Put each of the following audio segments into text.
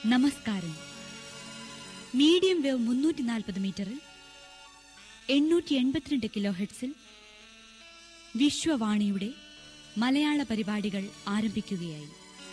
നമസ്കാരം medium wave മുന്നൂറ്റി നാൽപ്പത് മീറ്ററിൽ എണ്ണൂറ്റി എൺപത്തിരണ്ട് കിലോ ഹെഡ്സിൽ വിശ്വവാണിയുടെ മലയാള പരിപാടികൾ ആരംഭിക്കുകയായി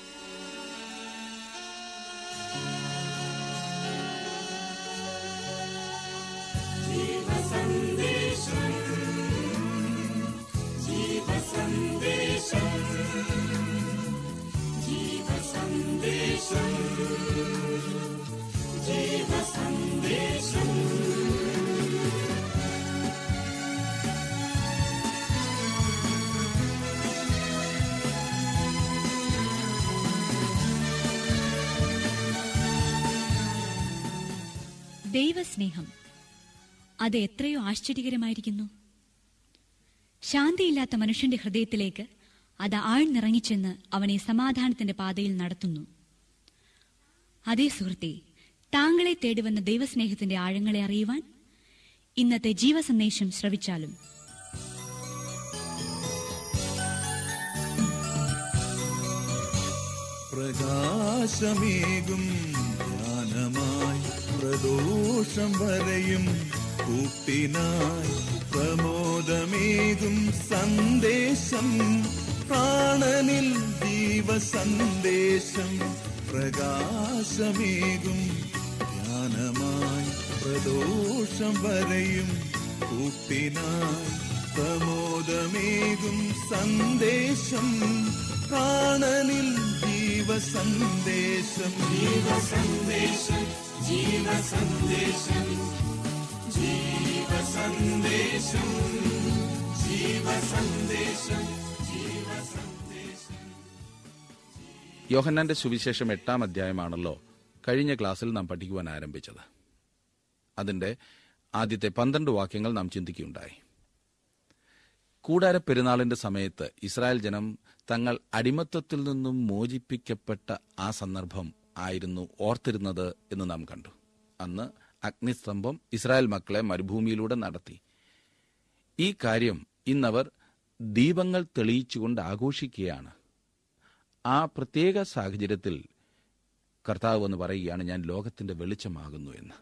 ദൈവസ്നേഹം അത് എത്രയോ ആശ്ചര്യകരമായിരിക്കുന്നു ശാന്തിയില്ലാത്ത മനുഷ്യന്റെ ഹൃദയത്തിലേക്ക് അത് ആഴ്ന്നിറങ്ങിച്ചെന്ന് അവനെ സമാധാനത്തിന്റെ പാതയിൽ നടത്തുന്നു അതേ സുഹൃത്തെ താങ്കളെ തേടിവന്ന ദൈവസ്നേഹത്തിന്റെ ആഴങ്ങളെ അറിയുവാൻ ഇന്നത്തെ ജീവസന്ദേശം ശ്രവിച്ചാലും പ്രകാശമേകും ജ്ഞാനമായി പ്രദോഷം വരയും കൂട്ടിനായി പ്രമോദമേകും സന്ദേശം പ്രാണനിൽ ജീവസന്ദേശം പ്രകാശമേകും ജ്ഞാനമായി പ്രദോഷം വരയും കൂട്ടിനായി പ്രമോദമേകും സന്ദേശം പ്രാണനിൽ ജീവസന്ദേശം ജീവസന്ദേശം ജീവസന്ദേശം ജീവസന്ദേശം ജീവസന്ദേശം യോഹന്നാന്റെ സുവിശേഷം എട്ടാം അധ്യായമാണല്ലോ കഴിഞ്ഞ ക്ലാസ്സിൽ നാം പഠിക്കുവാൻ ആരംഭിച്ചത് അതിന്റെ ആദ്യത്തെ പന്ത്രണ്ട് വാക്യങ്ങൾ നാം ചിന്തിക്കുകയുണ്ടായി കൂടാര പെരുന്നാളിന്റെ സമയത്ത് ഇസ്രായേൽ ജനം തങ്ങൾ അടിമത്തത്തിൽ നിന്നും മോചിപ്പിക്കപ്പെട്ട ആ സന്ദർഭം ആയിരുന്നു ഓർത്തിരുന്നത് എന്ന് നാം കണ്ടു അന്ന് അഗ്നിസ്തംഭം ഇസ്രായേൽ മക്കളെ മരുഭൂമിയിലൂടെ നടത്തി ഈ കാര്യം ഇന്നവർ ദീപങ്ങൾ തെളിയിച്ചുകൊണ്ട് ആഘോഷിക്കുകയാണ് ആ പ്രത്യേക സാഹചര്യത്തിൽ കർത്താവ് എന്ന് പറയുകയാണ് ഞാൻ ലോകത്തിന്റെ വെളിച്ചമാകുന്നു എന്ന്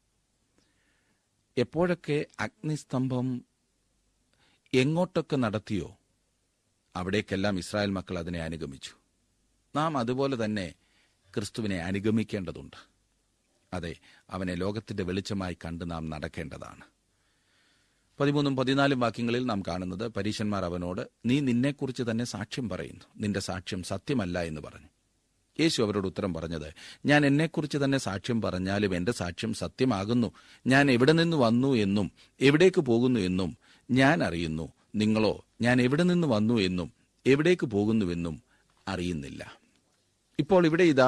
എപ്പോഴൊക്കെ അഗ്നിസ്തംഭം എങ്ങോട്ടൊക്കെ നടത്തിയോ അവിടേക്കെല്ലാം ഇസ്രായേൽ മക്കൾ അതിനെ അനുഗമിച്ചു നാം അതുപോലെ തന്നെ ക്രിസ്തുവിനെ അനുഗമിക്കേണ്ടതുണ്ട് അതെ അവനെ ലോകത്തിന്റെ വെളിച്ചമായി കണ്ട് നാം നടക്കേണ്ടതാണ് പതിമൂന്നും പതിനാലും വാക്യങ്ങളിൽ നാം കാണുന്നത് പരീശന്മാർ അവനോട് നീ നിന്നെക്കുറിച്ച് തന്നെ സാക്ഷ്യം പറയുന്നു നിന്റെ സാക്ഷ്യം സത്യമല്ല എന്ന് പറഞ്ഞു യേശു അവരോട് ഉത്തരം പറഞ്ഞത് ഞാൻ എന്നെക്കുറിച്ച് തന്നെ സാക്ഷ്യം പറഞ്ഞാലും എന്റെ സാക്ഷ്യം സത്യമാകുന്നു ഞാൻ എവിടെ നിന്ന് വന്നു എന്നും എവിടേക്ക് പോകുന്നു എന്നും ഞാൻ അറിയുന്നു നിങ്ങളോ ഞാൻ എവിടെ നിന്ന് വന്നു എന്നും എവിടേക്ക് പോകുന്നുവെന്നും അറിയുന്നില്ല ഇപ്പോൾ ഇവിടെ ഇതാ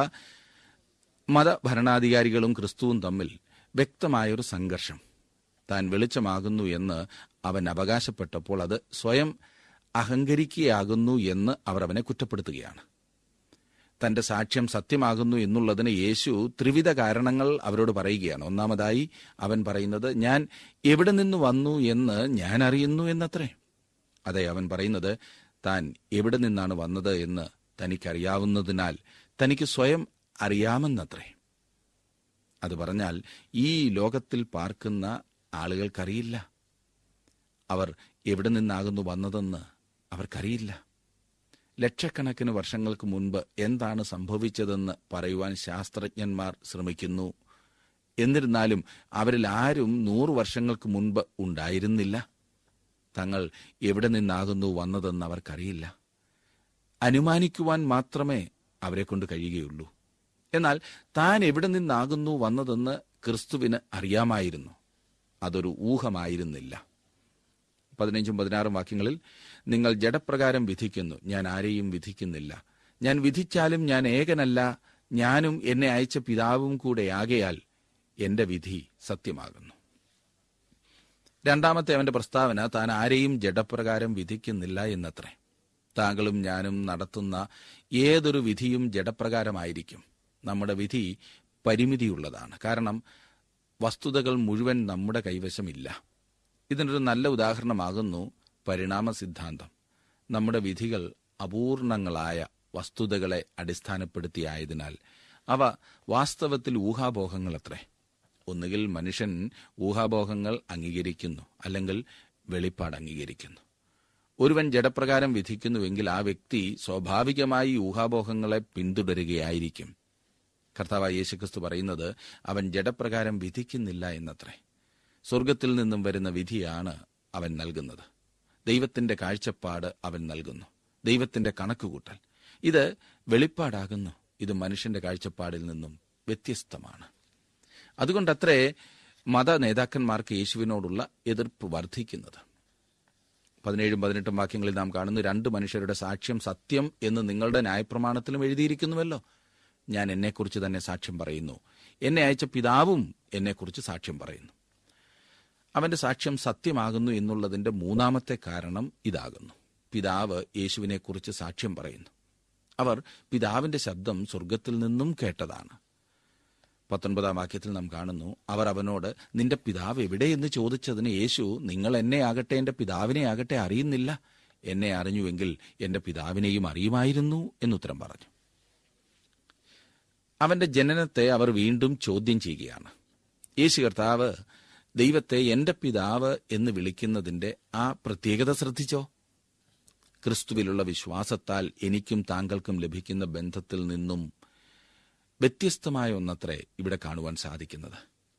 മതഭരണാധികാരികളും ക്രിസ്തുവും തമ്മിൽ വ്യക്തമായൊരു സംഘർഷം താൻ വെളിച്ചമാകുന്നു എന്ന് അവൻ അവകാശപ്പെട്ടപ്പോൾ അത് സ്വയം അഹങ്കരിക്കുകയാകുന്നു എന്ന് അവർ അവനെ കുറ്റപ്പെടുത്തുകയാണ് തന്റെ സാക്ഷ്യം സത്യമാകുന്നു എന്നുള്ളതിന് യേശു ത്രിവിധ കാരണങ്ങൾ അവരോട് പറയുകയാണ് ഒന്നാമതായി അവൻ പറയുന്നത് ഞാൻ എവിടെ നിന്ന് വന്നു എന്ന് ഞാൻ അറിയുന്നു എന്നത്രേ അതെ അവൻ പറയുന്നത് താൻ എവിടെ നിന്നാണ് വന്നത് എന്ന് തനിക്കറിയാവുന്നതിനാൽ തനിക്ക് സ്വയം അറിയാമെന്നത്രേ അത് പറഞ്ഞാൽ ഈ ലോകത്തിൽ പാർക്കുന്ന ആളുകൾക്കറിയില്ല അവർ എവിടെ നിന്നാകുന്നു വന്നതെന്ന് അവർക്കറിയില്ല ലക്ഷക്കണക്കിന് വർഷങ്ങൾക്ക് മുൻപ് എന്താണ് സംഭവിച്ചതെന്ന് പറയുവാൻ ശാസ്ത്രജ്ഞന്മാർ ശ്രമിക്കുന്നു എന്നിരുന്നാലും അവരിൽ ആരും നൂറ് വർഷങ്ങൾക്ക് മുൻപ് ഉണ്ടായിരുന്നില്ല തങ്ങൾ എവിടെ നിന്നാകുന്നു വന്നതെന്ന് അവർക്കറിയില്ല അനുമാനിക്കുവാൻ മാത്രമേ അവരെ കൊണ്ട് കഴിയുകയുള്ളൂ എന്നാൽ താൻ എവിടെ നിന്നാകുന്നു വന്നതെന്ന് ക്രിസ്തുവിന് അറിയാമായിരുന്നു അതൊരു ഊഹമായിരുന്നില്ല പതിനഞ്ചും പതിനാറും വാക്യങ്ങളിൽ നിങ്ങൾ ജഡപ്രകാരം വിധിക്കുന്നു ഞാൻ ആരെയും വിധിക്കുന്നില്ല ഞാൻ വിധിച്ചാലും ഞാൻ ഏകനല്ല ഞാനും എന്നെ അയച്ച പിതാവും കൂടെ ആകയാൽ എന്റെ വിധി സത്യമാകുന്നു രണ്ടാമത്തെ അവന്റെ പ്രസ്താവന താൻ ആരെയും ജഡപ്രകാരം വിധിക്കുന്നില്ല എന്നത്രേ താങ്കളും ഞാനും നടത്തുന്ന ഏതൊരു വിധിയും ജഡപ്രകാരമായിരിക്കും നമ്മുടെ വിധി പരിമിതിയുള്ളതാണ് കാരണം വസ്തുതകൾ മുഴുവൻ നമ്മുടെ കൈവശമില്ല ഇതിനൊരു നല്ല ഉദാഹരണമാകുന്നു പരിണാമ സിദ്ധാന്തം നമ്മുടെ വിധികൾ അപൂർണങ്ങളായ വസ്തുതകളെ അടിസ്ഥാനപ്പെടുത്തിയായതിനാൽ അവ വാസ്തവത്തിൽ ഊഹാപോഹങ്ങളത്രേ ഒന്നുകിൽ മനുഷ്യൻ ഊഹാപോഹങ്ങൾ അംഗീകരിക്കുന്നു അല്ലെങ്കിൽ വെളിപ്പാട് അംഗീകരിക്കുന്നു ഒരുവൻ ജഡപ്രകാരം വിധിക്കുന്നുവെങ്കിൽ ആ വ്യക്തി സ്വാഭാവികമായി ഊഹാപോഹങ്ങളെ പിന്തുടരുകയായിരിക്കും കർത്താവായ യേശുക്രിസ്തു പറയുന്നത് അവൻ ജഡപ്രകാരം വിധിക്കുന്നില്ല എന്നത്രേ സ്വർഗത്തിൽ നിന്നും വരുന്ന വിധിയാണ് അവൻ നൽകുന്നത് ദൈവത്തിന്റെ കാഴ്ചപ്പാട് അവൻ നൽകുന്നു ദൈവത്തിന്റെ കണക്കുകൂട്ടൽ ഇത് വെളിപ്പാടാകുന്നു ഇത് മനുഷ്യന്റെ കാഴ്ചപ്പാടിൽ നിന്നും വ്യത്യസ്തമാണ് അതുകൊണ്ടത്രേ മത നേതാക്കന്മാർക്ക് യേശുവിനോടുള്ള എതിർപ്പ് വർദ്ധിക്കുന്നത് പതിനേഴും പതിനെട്ടും വാക്യങ്ങളിൽ നാം കാണുന്നു രണ്ട് മനുഷ്യരുടെ സാക്ഷ്യം സത്യം എന്ന് നിങ്ങളുടെ ന്യായപ്രമാണത്തിലും എഴുതിയിരിക്കുന്നുവല്ലോ ഞാൻ എന്നെക്കുറിച്ച് തന്നെ സാക്ഷ്യം പറയുന്നു എന്നെ അയച്ച പിതാവും എന്നെക്കുറിച്ച് സാക്ഷ്യം പറയുന്നു അവന്റെ സാക്ഷ്യം സത്യമാകുന്നു എന്നുള്ളതിന്റെ മൂന്നാമത്തെ കാരണം ഇതാകുന്നു പിതാവ് യേശുവിനെക്കുറിച്ച് സാക്ഷ്യം പറയുന്നു അവർ പിതാവിന്റെ ശബ്ദം സ്വർഗത്തിൽ നിന്നും കേട്ടതാണ് പത്തൊൻപതാം വാക്യത്തിൽ നാം കാണുന്നു അവർ അവനോട് നിന്റെ പിതാവ് എവിടെയെന്ന് ചോദിച്ചതിന് യേശു നിങ്ങൾ എന്നെ ആകട്ടെ എന്റെ പിതാവിനെ ആകട്ടെ അറിയുന്നില്ല എന്നെ അറിഞ്ഞുവെങ്കിൽ എന്റെ പിതാവിനെയും അറിയുമായിരുന്നു എന്നുത്തരം പറഞ്ഞു അവന്റെ ജനനത്തെ അവർ വീണ്ടും ചോദ്യം ചെയ്യുകയാണ് യേശു കർത്താവ് ദൈവത്തെ എന്റെ പിതാവ് എന്ന് വിളിക്കുന്നതിന്റെ ആ പ്രത്യേകത ശ്രദ്ധിച്ചോ ക്രിസ്തുവിലുള്ള വിശ്വാസത്താൽ എനിക്കും താങ്കൾക്കും ലഭിക്കുന്ന ബന്ധത്തിൽ നിന്നും വ്യത്യസ്തമായ ഒന്നത്രേ ഇവിടെ കാണുവാൻ സാധിക്കുന്നത്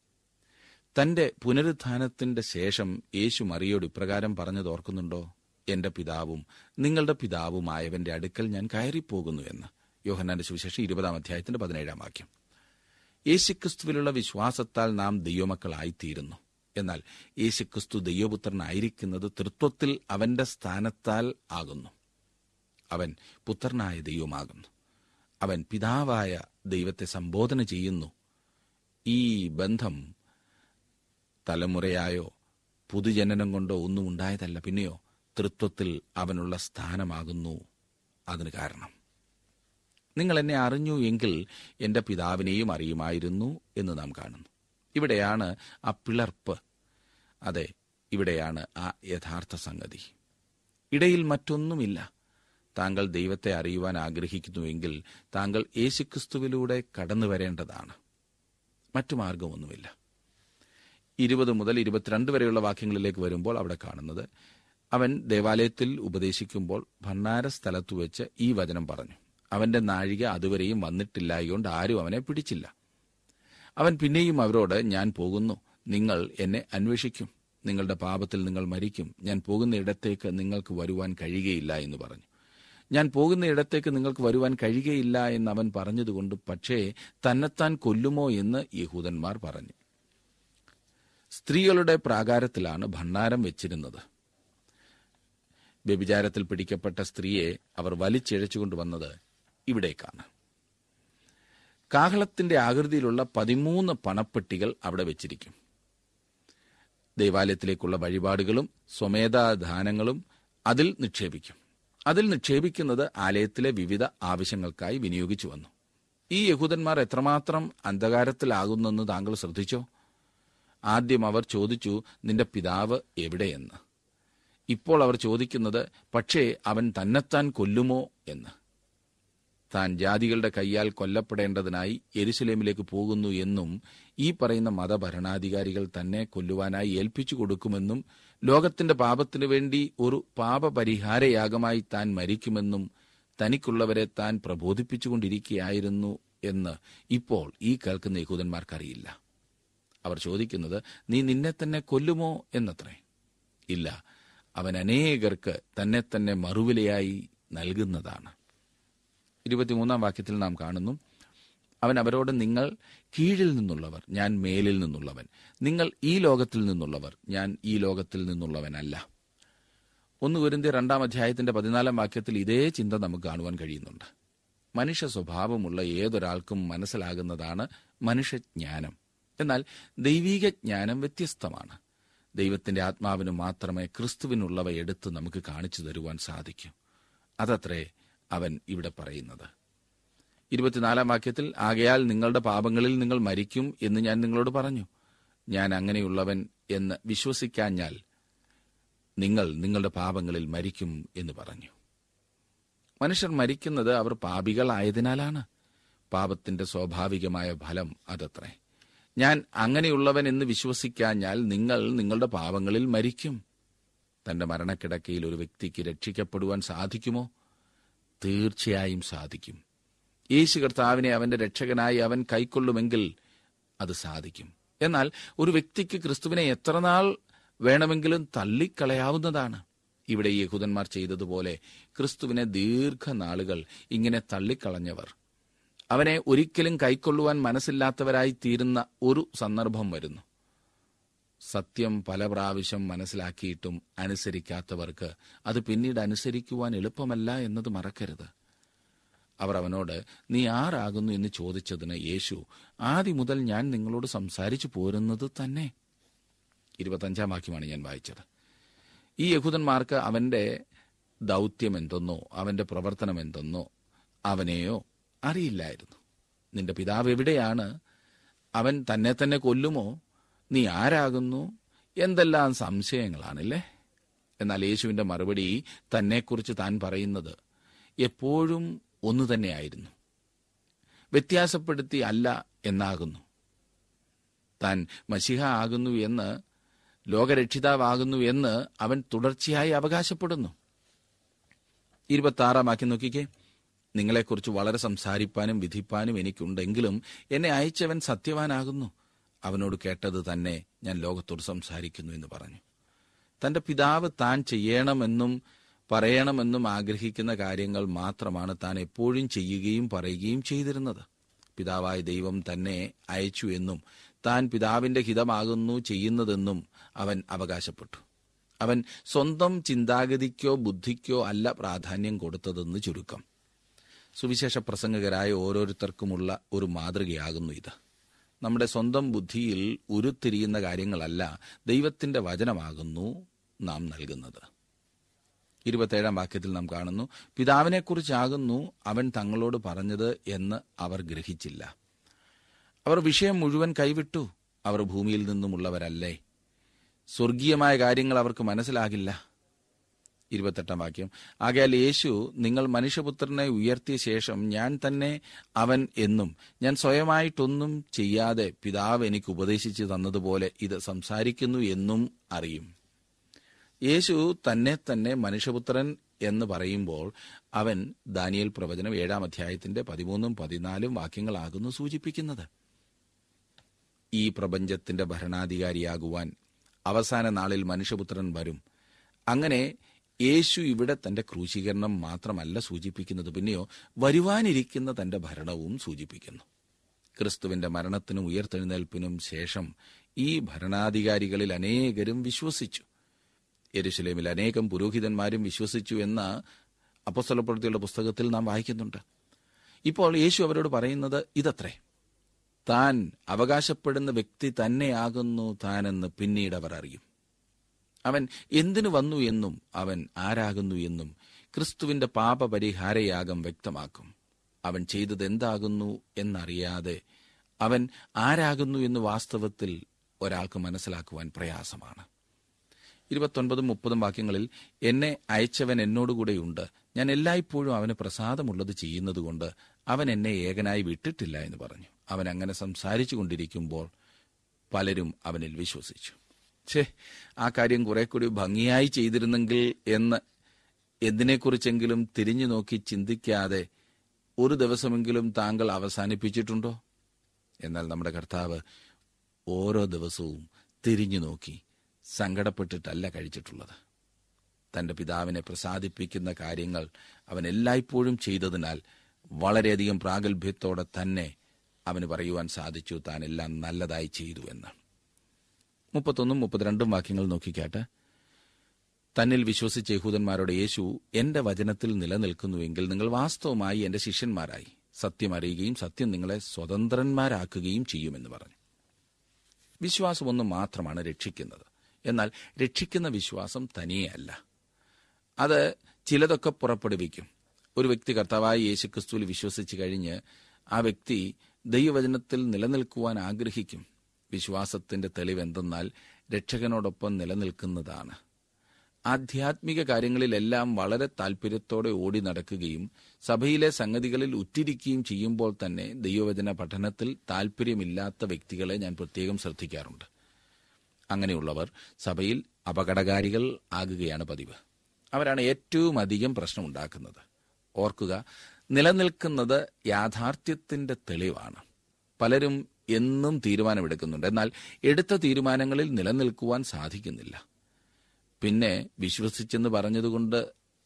തന്റെ പുനരുത്ഥാനത്തിന്റെ ശേഷം യേശു മറിയോട് ഇപ്രകാരം പറഞ്ഞത് ഓർക്കുന്നുണ്ടോ എന്റെ പിതാവും നിങ്ങളുടെ പിതാവുമായവന്റെ അടുക്കൽ ഞാൻ കയറിപ്പോകുന്നു എന്ന് യോഹന്നാന്റെ സുവിശേഷം ഇരുപതാം അധ്യായത്തിന്റെ പതിനേഴാം വാക്യം യേശുക്രിസ്തുവിലുള്ള വിശ്വാസത്താൽ നാം ദൈവമക്കളായിത്തീരുന്നു എന്നാൽ യേശുക്രിസ്തു ദൈവപുത്രനായിരിക്കുന്നത് തൃത്വത്തിൽ അവന്റെ സ്ഥാനത്താൽ ആകുന്നു അവൻ പുത്രനായ ദൈവമാകുന്നു അവൻ പിതാവായ ദൈവത്തെ സംബോധന ചെയ്യുന്നു ഈ ബന്ധം തലമുറയായോ പുതുജനനം കൊണ്ടോ ഒന്നും ഉണ്ടായതല്ല പിന്നെയോ തൃത്വത്തിൽ അവനുള്ള സ്ഥാനമാകുന്നു അതിന് കാരണം നിങ്ങൾ എന്നെ അറിഞ്ഞു എങ്കിൽ എന്റെ പിതാവിനെയും അറിയുമായിരുന്നു എന്ന് നാം കാണുന്നു ഇവിടെയാണ് ആ പിളർപ്പ് അതെ ഇവിടെയാണ് ആ യഥാർത്ഥ സംഗതി ഇടയിൽ മറ്റൊന്നുമില്ല താങ്കൾ ദൈവത്തെ അറിയുവാൻ ആഗ്രഹിക്കുന്നുവെങ്കിൽ താങ്കൾ യേശുക്രിസ്തുവിലൂടെ കടന്നു വരേണ്ടതാണ് മറ്റു മാർഗമൊന്നുമില്ല ഇരുപത് മുതൽ ഇരുപത്തിരണ്ട് വരെയുള്ള വാക്യങ്ങളിലേക്ക് വരുമ്പോൾ അവിടെ കാണുന്നത് അവൻ ദേവാലയത്തിൽ ഉപദേശിക്കുമ്പോൾ ഭണ്ണാര സ്ഥലത്തു വെച്ച് ഈ വചനം പറഞ്ഞു അവന്റെ നാഴിക അതുവരെയും വന്നിട്ടില്ലായതുകൊണ്ട് ആരും അവനെ പിടിച്ചില്ല അവൻ പിന്നെയും അവരോട് ഞാൻ പോകുന്നു നിങ്ങൾ എന്നെ അന്വേഷിക്കും നിങ്ങളുടെ പാപത്തിൽ നിങ്ങൾ മരിക്കും ഞാൻ പോകുന്ന ഇടത്തേക്ക് നിങ്ങൾക്ക് വരുവാൻ കഴിയുകയില്ല എന്ന് പറഞ്ഞു ഞാൻ പോകുന്ന ഇടത്തേക്ക് നിങ്ങൾക്ക് വരുവാൻ കഴിയുകയില്ല എന്ന് അവൻ പറഞ്ഞതുകൊണ്ട് പക്ഷേ തന്നെത്താൻ കൊല്ലുമോ എന്ന് യഹൂദന്മാർ പറഞ്ഞു സ്ത്രീകളുടെ പ്രാകാരത്തിലാണ് ഭണ്ഡാരം വെച്ചിരുന്നത് വ്യഭിചാരത്തിൽ പിടിക്കപ്പെട്ട സ്ത്രീയെ അവർ വലിച്ചിഴച്ചുകൊണ്ടുവന്നത് ഇവിടേക്കാണ് കാഹളത്തിന്റെ ആകൃതിയിലുള്ള പതിമൂന്ന് പണപ്പെട്ടികൾ അവിടെ വെച്ചിരിക്കും ദേവാലയത്തിലേക്കുള്ള വഴിപാടുകളും സ്വമേധാദാനങ്ങളും അതിൽ നിക്ഷേപിക്കും അതിൽ നിക്ഷേപിക്കുന്നത് ആലയത്തിലെ വിവിധ ആവശ്യങ്ങൾക്കായി വിനിയോഗിച്ചു വന്നു ഈ യഹൂദന്മാർ എത്രമാത്രം അന്ധകാരത്തിലാകുന്നെന്ന് താങ്കൾ ശ്രദ്ധിച്ചോ ആദ്യം അവർ ചോദിച്ചു നിന്റെ പിതാവ് എവിടെയെന്ന് ഇപ്പോൾ അവർ ചോദിക്കുന്നത് പക്ഷേ അവൻ തന്നെത്താൻ കൊല്ലുമോ എന്ന് താൻ ജാതികളുടെ കൈയാൽ കൊല്ലപ്പെടേണ്ടതിനായി യെരുസലേമിലേക്ക് പോകുന്നു എന്നും ഈ പറയുന്ന മതഭരണാധികാരികൾ തന്നെ കൊല്ലുവാനായി ഏൽപ്പിച്ചു കൊടുക്കുമെന്നും ലോകത്തിന്റെ പാപത്തിനു വേണ്ടി ഒരു പാപപരിഹാരയാഗമായി താൻ മരിക്കുമെന്നും തനിക്കുള്ളവരെ താൻ പ്രബോധിപ്പിച്ചുകൊണ്ടിരിക്കുകയായിരുന്നു എന്ന് ഇപ്പോൾ ഈ കേൾക്കുന്ന യഹൂദന്മാർക്കറിയില്ല അവർ ചോദിക്കുന്നത് നീ നിന്നെ തന്നെ കൊല്ലുമോ എന്നത്രേ ഇല്ല അവൻ അനേകർക്ക് തന്നെ തന്നെ മറുവിലയായി നൽകുന്നതാണ് ഇരുപത്തിമൂന്നാം വാക്യത്തിൽ നാം കാണുന്നു അവൻ അവരോട് നിങ്ങൾ കീഴിൽ നിന്നുള്ളവർ ഞാൻ മേലിൽ നിന്നുള്ളവൻ നിങ്ങൾ ഈ ലോകത്തിൽ നിന്നുള്ളവർ ഞാൻ ഈ ലോകത്തിൽ നിന്നുള്ളവനല്ല ഒന്ന് കുരുന്തി രണ്ടാം അധ്യായത്തിന്റെ പതിനാലാം വാക്യത്തിൽ ഇതേ ചിന്ത നമുക്ക് കാണുവാൻ കഴിയുന്നുണ്ട് മനുഷ്യ സ്വഭാവമുള്ള ഏതൊരാൾക്കും മനസ്സിലാകുന്നതാണ് മനുഷ്യജ്ഞാനം എന്നാൽ ദൈവീക ജ്ഞാനം വ്യത്യസ്തമാണ് ദൈവത്തിന്റെ ആത്മാവിന് മാത്രമേ ക്രിസ്തുവിനുള്ളവ എടുത്ത് നമുക്ക് കാണിച്ചു തരുവാൻ സാധിക്കൂ അതത്രേ അവൻ ഇവിടെ പറയുന്നത് ഇരുപത്തിനാലാം വാക്യത്തിൽ ആകയാൽ നിങ്ങളുടെ പാപങ്ങളിൽ നിങ്ങൾ മരിക്കും എന്ന് ഞാൻ നിങ്ങളോട് പറഞ്ഞു ഞാൻ അങ്ങനെയുള്ളവൻ എന്ന് വിശ്വസിക്കാഞ്ഞാൽ നിങ്ങൾ നിങ്ങളുടെ പാപങ്ങളിൽ മരിക്കും എന്ന് പറഞ്ഞു മനുഷ്യർ മരിക്കുന്നത് അവർ പാപികളായതിനാലാണ് പാപത്തിന്റെ സ്വാഭാവികമായ ഫലം അതത്രേ ഞാൻ അങ്ങനെയുള്ളവൻ എന്ന് വിശ്വസിക്കാഞ്ഞാൽ നിങ്ങൾ നിങ്ങളുടെ പാപങ്ങളിൽ മരിക്കും തന്റെ മരണക്കിടക്കയിൽ ഒരു വ്യക്തിക്ക് രക്ഷിക്കപ്പെടുവാൻ സാധിക്കുമോ തീർച്ചയായും സാധിക്കും യേശു കർത്താവിനെ അവന്റെ രക്ഷകനായി അവൻ കൈക്കൊള്ളുമെങ്കിൽ അത് സാധിക്കും എന്നാൽ ഒരു വ്യക്തിക്ക് ക്രിസ്തുവിനെ എത്ര നാൾ വേണമെങ്കിലും തള്ളിക്കളയാവുന്നതാണ് ഇവിടെ ഈ യഹൂദന്മാർ ചെയ്തതുപോലെ ക്രിസ്തുവിനെ ദീർഘനാളുകൾ ഇങ്ങനെ തള്ളിക്കളഞ്ഞവർ അവനെ ഒരിക്കലും കൈക്കൊള്ളുവാൻ മനസ്സില്ലാത്തവരായി തീരുന്ന ഒരു സന്ദർഭം വരുന്നു സത്യം പല പ്രാവശ്യം മനസ്സിലാക്കിയിട്ടും അനുസരിക്കാത്തവർക്ക് അത് പിന്നീട് അനുസരിക്കുവാൻ എളുപ്പമല്ല എന്നത് മറക്കരുത് അവർ അവനോട് നീ ആരാകുന്നു എന്ന് ചോദിച്ചതിന് യേശു ആദ്യം മുതൽ ഞാൻ നിങ്ങളോട് സംസാരിച്ചു പോരുന്നത് തന്നെ ഇരുപത്തഞ്ചാം വാക്യമാണ് ഞാൻ വായിച്ചത് ഈ യഹൂദന്മാർക്ക് അവന്റെ ദൗത്യം എന്തെന്നോ അവന്റെ പ്രവർത്തനം എന്തെന്നോ അവനെയോ അറിയില്ലായിരുന്നു നിന്റെ പിതാവ് എവിടെയാണ് അവൻ തന്നെ തന്നെ കൊല്ലുമോ നീ ആരാകുന്നു എന്തെല്ലാം സംശയങ്ങളാണല്ലേ എന്നാൽ യേശുവിന്റെ മറുപടി തന്നെക്കുറിച്ച് താൻ പറയുന്നത് എപ്പോഴും ഒന്നു തന്നെയായിരുന്നു വ്യത്യാസപ്പെടുത്തി അല്ല എന്നാകുന്നു താൻ മഷിഹ ആകുന്നു എന്ന് ലോകരക്ഷിതാവാകുന്നു എന്ന് അവൻ തുടർച്ചയായി അവകാശപ്പെടുന്നു ഇരുപത്തി വാക്യം നോക്കിക്കേ നിങ്ങളെക്കുറിച്ച് വളരെ സംസാരിപ്പാനും വിധിപ്പാനും എനിക്കുണ്ടെങ്കിലും എന്നെ അയച്ചവൻ സത്യവാനാകുന്നു അവനോട് കേട്ടത് തന്നെ ഞാൻ ലോകത്തോട് സംസാരിക്കുന്നു എന്ന് പറഞ്ഞു തന്റെ പിതാവ് താൻ ചെയ്യണമെന്നും പറയണമെന്നും ആഗ്രഹിക്കുന്ന കാര്യങ്ങൾ മാത്രമാണ് താൻ എപ്പോഴും ചെയ്യുകയും പറയുകയും ചെയ്തിരുന്നത് പിതാവായ ദൈവം തന്നെ അയച്ചു എന്നും താൻ പിതാവിന്റെ ഹിതമാകുന്നു ചെയ്യുന്നതെന്നും അവൻ അവകാശപ്പെട്ടു അവൻ സ്വന്തം ചിന്താഗതിക്കോ ബുദ്ധിക്കോ അല്ല പ്രാധാന്യം കൊടുത്തതെന്ന് ചുരുക്കം സുവിശേഷ പ്രസംഗകരായ ഓരോരുത്തർക്കുമുള്ള ഒരു മാതൃകയാകുന്നു ഇത് നമ്മുടെ സ്വന്തം ബുദ്ധിയിൽ ഉരുത്തിരിയുന്ന കാര്യങ്ങളല്ല ദൈവത്തിന്റെ വചനമാകുന്നു നാം നൽകുന്നത് ഇരുപത്തേഴാം വാക്യത്തിൽ നാം കാണുന്നു പിതാവിനെക്കുറിച്ചാകുന്നു അവൻ തങ്ങളോട് പറഞ്ഞത് എന്ന് അവർ ഗ്രഹിച്ചില്ല അവർ വിഷയം മുഴുവൻ കൈവിട്ടു അവർ ഭൂമിയിൽ നിന്നുമുള്ളവരല്ലേ സ്വർഗീയമായ കാര്യങ്ങൾ അവർക്ക് മനസ്സിലാകില്ല ഇരുപത്തെട്ടാം വാക്യം ആകയാൽ യേശു നിങ്ങൾ മനുഷ്യപുത്രനെ ഉയർത്തിയ ശേഷം ഞാൻ തന്നെ അവൻ എന്നും ഞാൻ സ്വയമായിട്ടൊന്നും ചെയ്യാതെ പിതാവ് എനിക്ക് ഉപദേശിച്ചു തന്നതുപോലെ ഇത് സംസാരിക്കുന്നു എന്നും അറിയും യേശു തന്നെ തന്നെ മനുഷ്യപുത്രൻ എന്ന് പറയുമ്പോൾ അവൻ ദാനിയൽ പ്രവചനം ഏഴാം അധ്യായത്തിന്റെ പതിമൂന്നും പതിനാലും വാക്യങ്ങളാകുന്നു സൂചിപ്പിക്കുന്നത് ഈ പ്രപഞ്ചത്തിന്റെ ഭരണാധികാരിയാകുവാൻ അവസാന നാളിൽ മനുഷ്യപുത്രൻ വരും അങ്ങനെ യേശു ഇവിടെ തന്റെ ക്രൂശീകരണം മാത്രമല്ല സൂചിപ്പിക്കുന്നത് പിന്നെയോ വരുവാനിരിക്കുന്ന തന്റെ ഭരണവും സൂചിപ്പിക്കുന്നു ക്രിസ്തുവിന്റെ മരണത്തിനും ഉയർത്തെഴുന്നേൽപ്പിനും ശേഷം ഈ ഭരണാധികാരികളിൽ അനേകരും വിശ്വസിച്ചു യെരുശലേമിൽ അനേകം പുരോഹിതന്മാരും വിശ്വസിച്ചു എന്ന അപ്പസ്തലപ്പെടുത്തിയുള്ള പുസ്തകത്തിൽ നാം വായിക്കുന്നുണ്ട് ഇപ്പോൾ യേശു അവരോട് പറയുന്നത് ഇതത്രേ താൻ അവകാശപ്പെടുന്ന വ്യക്തി തന്നെയാകുന്നു താനെന്ന് പിന്നീട് അവർ അറിയും അവൻ എന്തിനു വന്നു എന്നും അവൻ ആരാകുന്നു എന്നും ക്രിസ്തുവിന്റെ പാപപരിഹാരയാഗം വ്യക്തമാക്കും അവൻ ചെയ്തത് എന്താകുന്നു എന്നറിയാതെ അവൻ ആരാകുന്നു എന്ന് വാസ്തവത്തിൽ ഒരാൾക്ക് മനസ്സിലാക്കുവാൻ പ്രയാസമാണ് ഇരുപത്തൊൻപതും മുപ്പതും വാക്യങ്ങളിൽ എന്നെ അയച്ചവൻ എന്നോടുകൂടെയുണ്ട് ഞാൻ എല്ലായ്പ്പോഴും അവന് പ്രസാദമുള്ളത് ചെയ്യുന്നതുകൊണ്ട് അവൻ എന്നെ ഏകനായി വിട്ടിട്ടില്ല എന്ന് പറഞ്ഞു അവൻ അങ്ങനെ സംസാരിച്ചു കൊണ്ടിരിക്കുമ്പോൾ പലരും അവനിൽ വിശ്വസിച്ചു ഛേ ആ കാര്യം കുറെ കൂടി ഭംഗിയായി ചെയ്തിരുന്നെങ്കിൽ എന്ന് എന്തിനെക്കുറിച്ചെങ്കിലും തിരിഞ്ഞു നോക്കി ചിന്തിക്കാതെ ഒരു ദിവസമെങ്കിലും താങ്കൾ അവസാനിപ്പിച്ചിട്ടുണ്ടോ എന്നാൽ നമ്മുടെ കർത്താവ് ഓരോ ദിവസവും തിരിഞ്ഞു നോക്കി സങ്കടപ്പെട്ടിട്ടല്ല കഴിച്ചിട്ടുള്ളത് തന്റെ പിതാവിനെ പ്രസാദിപ്പിക്കുന്ന കാര്യങ്ങൾ അവൻ എല്ലായ്പ്പോഴും ചെയ്തതിനാൽ വളരെയധികം പ്രാഗൽഭ്യത്തോടെ തന്നെ അവന് പറയുവാൻ സാധിച്ചു താൻ എല്ലാം നല്ലതായി ചെയ്തു എന്ന് മുപ്പത്തൊന്നും മുപ്പത്തിരണ്ടും വാക്യങ്ങൾ നോക്കിക്കാട്ടെ തന്നിൽ വിശ്വസിച്ച യഹൂദന്മാരോട് യേശു എന്റെ വചനത്തിൽ നിലനിൽക്കുന്നുവെങ്കിൽ നിങ്ങൾ വാസ്തവമായി എന്റെ ശിഷ്യന്മാരായി സത്യം അറിയുകയും സത്യം നിങ്ങളെ സ്വതന്ത്രന്മാരാക്കുകയും ചെയ്യുമെന്ന് പറഞ്ഞു വിശ്വാസമൊന്നും മാത്രമാണ് രക്ഷിക്കുന്നത് എന്നാൽ രക്ഷിക്കുന്ന വിശ്വാസം തനിയെയല്ല അത് ചിലതൊക്കെ പുറപ്പെടുവിക്കും ഒരു വ്യക്തി കർത്താവായ യേശുക്രിസ്തുവിൽ വിശ്വസിച്ച് കഴിഞ്ഞ് ആ വ്യക്തി ദൈവവചനത്തിൽ നിലനിൽക്കുവാൻ ആഗ്രഹിക്കും വിശ്വാസത്തിന്റെ തെളിവെന്തെന്നാൽ രക്ഷകനോടൊപ്പം നിലനിൽക്കുന്നതാണ് ആധ്യാത്മിക കാര്യങ്ങളിലെല്ലാം വളരെ താല്പര്യത്തോടെ ഓടി നടക്കുകയും സഭയിലെ സംഗതികളിൽ ഉറ്റിരിക്കുകയും ചെയ്യുമ്പോൾ തന്നെ ദൈവവചന പഠനത്തിൽ താല്പര്യമില്ലാത്ത വ്യക്തികളെ ഞാൻ പ്രത്യേകം ശ്രദ്ധിക്കാറുണ്ട് അങ്ങനെയുള്ളവർ സഭയിൽ അപകടകാരികൾ ആകുകയാണ് പതിവ് അവരാണ് ഏറ്റവും അധികം പ്രശ്നമുണ്ടാക്കുന്നത് ഓർക്കുക നിലനിൽക്കുന്നത് യാഥാർത്ഥ്യത്തിന്റെ തെളിവാണ് പലരും എന്നും തീരുമാനമെടുക്കുന്നുണ്ട് എന്നാൽ എടുത്ത തീരുമാനങ്ങളിൽ നിലനിൽക്കുവാൻ സാധിക്കുന്നില്ല പിന്നെ വിശ്വസിച്ചെന്ന് പറഞ്ഞതുകൊണ്ട്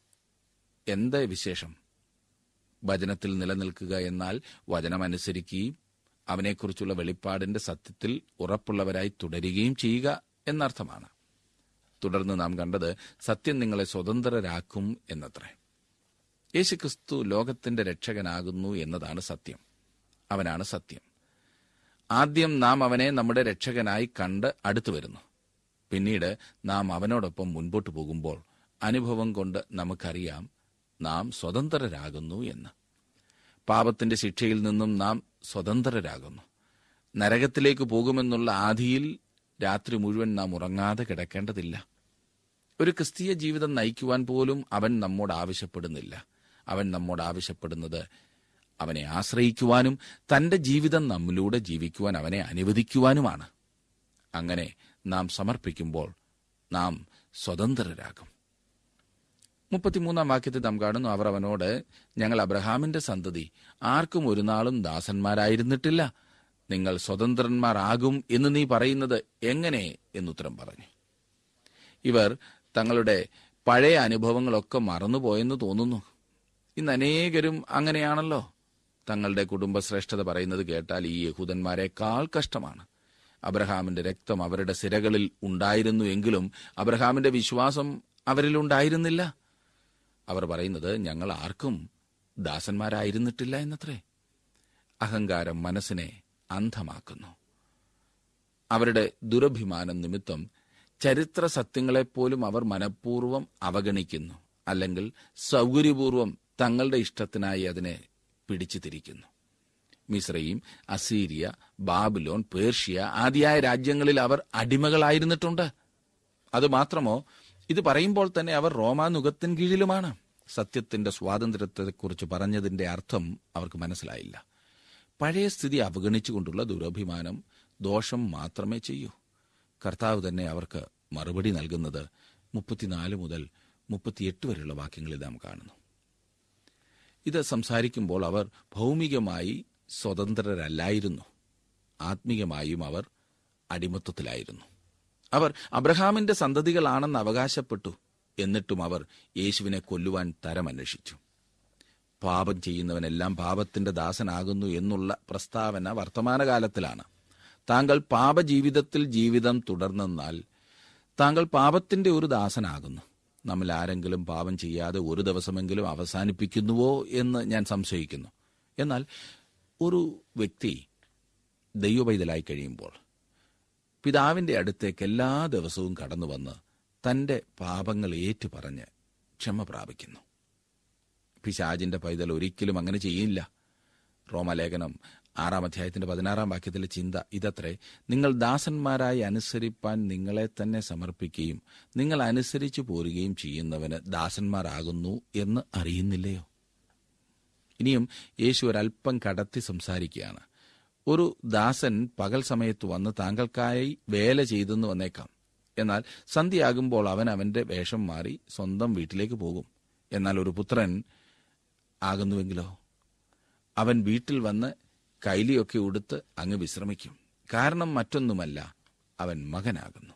എന്താ വിശേഷം വചനത്തിൽ നിലനിൽക്കുക എന്നാൽ വചനമനുസരിക്കുകയും അവനെക്കുറിച്ചുള്ള വെളിപ്പാടിന്റെ സത്യത്തിൽ ഉറപ്പുള്ളവരായി തുടരുകയും ചെയ്യുക എന്നർത്ഥമാണ് തുടർന്ന് നാം കണ്ടത് സത്യം നിങ്ങളെ സ്വതന്ത്രരാക്കും എന്നത്രേ യേശുക്രിസ്തു ലോകത്തിന്റെ രക്ഷകനാകുന്നു എന്നതാണ് സത്യം അവനാണ് സത്യം ആദ്യം നാം അവനെ നമ്മുടെ രക്ഷകനായി കണ്ട് അടുത്തു വരുന്നു പിന്നീട് നാം അവനോടൊപ്പം മുൻപോട്ട് പോകുമ്പോൾ അനുഭവം കൊണ്ട് നമുക്കറിയാം നാം സ്വതന്ത്രരാകുന്നു എന്ന് പാപത്തിന്റെ ശിക്ഷയിൽ നിന്നും നാം സ്വതന്ത്രരാകുന്നു നരകത്തിലേക്ക് പോകുമെന്നുള്ള ആധിയിൽ രാത്രി മുഴുവൻ നാം ഉറങ്ങാതെ കിടക്കേണ്ടതില്ല ഒരു ക്രിസ്തീയ ജീവിതം നയിക്കുവാൻ പോലും അവൻ നമ്മോട് ആവശ്യപ്പെടുന്നില്ല അവൻ നമ്മോട് ആവശ്യപ്പെടുന്നത് അവനെ ആശ്രയിക്കുവാനും തന്റെ ജീവിതം നമ്മിലൂടെ ജീവിക്കുവാൻ അവനെ അനുവദിക്കുവാനുമാണ് അങ്ങനെ നാം സമർപ്പിക്കുമ്പോൾ നാം സ്വതന്ത്രരാകും മുപ്പത്തിമൂന്നാം വാക്യത്തിൽ നാം കാണുന്നു അവർ അവനോട് ഞങ്ങൾ അബ്രഹാമിന്റെ സന്തതി ആർക്കും ഒരു നാളും ദാസന്മാരായിരുന്നിട്ടില്ല നിങ്ങൾ സ്വതന്ത്രന്മാരാകും എന്ന് നീ പറയുന്നത് എങ്ങനെ എന്നുത്തരം പറഞ്ഞു ഇവർ തങ്ങളുടെ പഴയ അനുഭവങ്ങളൊക്കെ മറന്നുപോയെന്ന് തോന്നുന്നു ഇന്ന് അനേകരും അങ്ങനെയാണല്ലോ തങ്ങളുടെ കുടുംബശ്രേഷ്ഠത പറയുന്നത് കേട്ടാൽ ഈ യഹൂദന്മാരെക്കാൾ കഷ്ടമാണ് അബ്രഹാമിന്റെ രക്തം അവരുടെ സിരകളിൽ ഉണ്ടായിരുന്നു എങ്കിലും അബ്രഹാമിന്റെ വിശ്വാസം അവരിലുണ്ടായിരുന്നില്ല അവർ പറയുന്നത് ഞങ്ങൾ ആർക്കും ദാസന്മാരായിരുന്നിട്ടില്ല എന്നത്രേ അഹങ്കാരം മനസ്സിനെ അന്ധമാക്കുന്നു അവരുടെ ദുരഭിമാനം നിമിത്തം ചരിത്ര സത്യങ്ങളെപ്പോലും അവർ മനഃപൂർവ്വം അവഗണിക്കുന്നു അല്ലെങ്കിൽ സൗകര്യപൂർവ്വം തങ്ങളുടെ ഇഷ്ടത്തിനായി അതിനെ പിടിച്ചു തിരിക്കുന്നു മിശ്രയും അസീരിയ ബാബിലോൺ പേർഷ്യ ആദിയായ രാജ്യങ്ങളിൽ അവർ അടിമകളായിരുന്നിട്ടുണ്ട് അതുമാത്രമോ ഇത് പറയുമ്പോൾ തന്നെ അവർ റോമാനുഗത്തിൻ കീഴിലുമാണ് സത്യത്തിന്റെ സ്വാതന്ത്ര്യത്തെക്കുറിച്ച് പറഞ്ഞതിന്റെ അർത്ഥം അവർക്ക് മനസ്സിലായില്ല പഴയ സ്ഥിതി അവഗണിച്ചുകൊണ്ടുള്ള ദുരഭിമാനം ദോഷം മാത്രമേ ചെയ്യൂ കർത്താവ് തന്നെ അവർക്ക് മറുപടി നൽകുന്നത് മുപ്പത്തിനാല് മുതൽ മുപ്പത്തിയെട്ട് വരെയുള്ള വാക്യങ്ങളിൽ നാം കാണുന്നു ഇത് സംസാരിക്കുമ്പോൾ അവർ ഭൗമികമായി സ്വതന്ത്രരല്ലായിരുന്നു ആത്മീയമായും അവർ അടിമത്വത്തിലായിരുന്നു അവർ അബ്രഹാമിന്റെ സന്തതികളാണെന്ന് അവകാശപ്പെട്ടു എന്നിട്ടും അവർ യേശുവിനെ കൊല്ലുവാൻ തരമന്വേഷിച്ചു പാപം ചെയ്യുന്നവനെല്ലാം പാപത്തിന്റെ ദാസനാകുന്നു എന്നുള്ള പ്രസ്താവന വർത്തമാനകാലത്തിലാണ് താങ്കൾ പാപജീവിതത്തിൽ ജീവിതം തുടർന്നെന്നാൽ താങ്കൾ പാപത്തിന്റെ ഒരു ദാസനാകുന്നു നമ്മൾ ആരെങ്കിലും പാപം ചെയ്യാതെ ഒരു ദിവസമെങ്കിലും അവസാനിപ്പിക്കുന്നുവോ എന്ന് ഞാൻ സംശയിക്കുന്നു എന്നാൽ ഒരു വ്യക്തി ദൈവപൈതലായി കഴിയുമ്പോൾ പിതാവിന്റെ അടുത്തേക്ക് എല്ലാ ദിവസവും കടന്നു വന്ന് തന്റെ പാപങ്ങൾ ഏറ്റുപറഞ്ഞ് ക്ഷമ പ്രാപിക്കുന്നു പിശാജിന്റെ പൈതൽ ഒരിക്കലും അങ്ങനെ ചെയ്യില്ല റോമലേഖനം ആറാം അധ്യായത്തിന്റെ പതിനാറാം വാക്യത്തിലെ ചിന്ത ഇതത്രേ നിങ്ങൾ ദാസന്മാരായി അനുസരിപ്പാൻ നിങ്ങളെ തന്നെ സമർപ്പിക്കുകയും നിങ്ങൾ അനുസരിച്ചു പോരുകയും ചെയ്യുന്നവന് ദാസന്മാരാകുന്നു എന്ന് അറിയുന്നില്ലയോ ഇനിയും യേശു ഒരല്പം കടത്തി സംസാരിക്കുകയാണ് ഒരു ദാസൻ പകൽ സമയത്ത് വന്ന് താങ്കൾക്കായി വേല ചെയ്തെന്ന് വന്നേക്കാം എന്നാൽ സന്ധ്യയാകുമ്പോൾ അവൻ അവന്റെ വേഷം മാറി സ്വന്തം വീട്ടിലേക്ക് പോകും എന്നാൽ ഒരു പുത്രൻ ആകുന്നുവെങ്കിലോ അവൻ വീട്ടിൽ വന്ന് കൈലിയൊക്കെ ഉടുത്ത് അങ്ങ് വിശ്രമിക്കും കാരണം മറ്റൊന്നുമല്ല അവൻ മകനാകുന്നു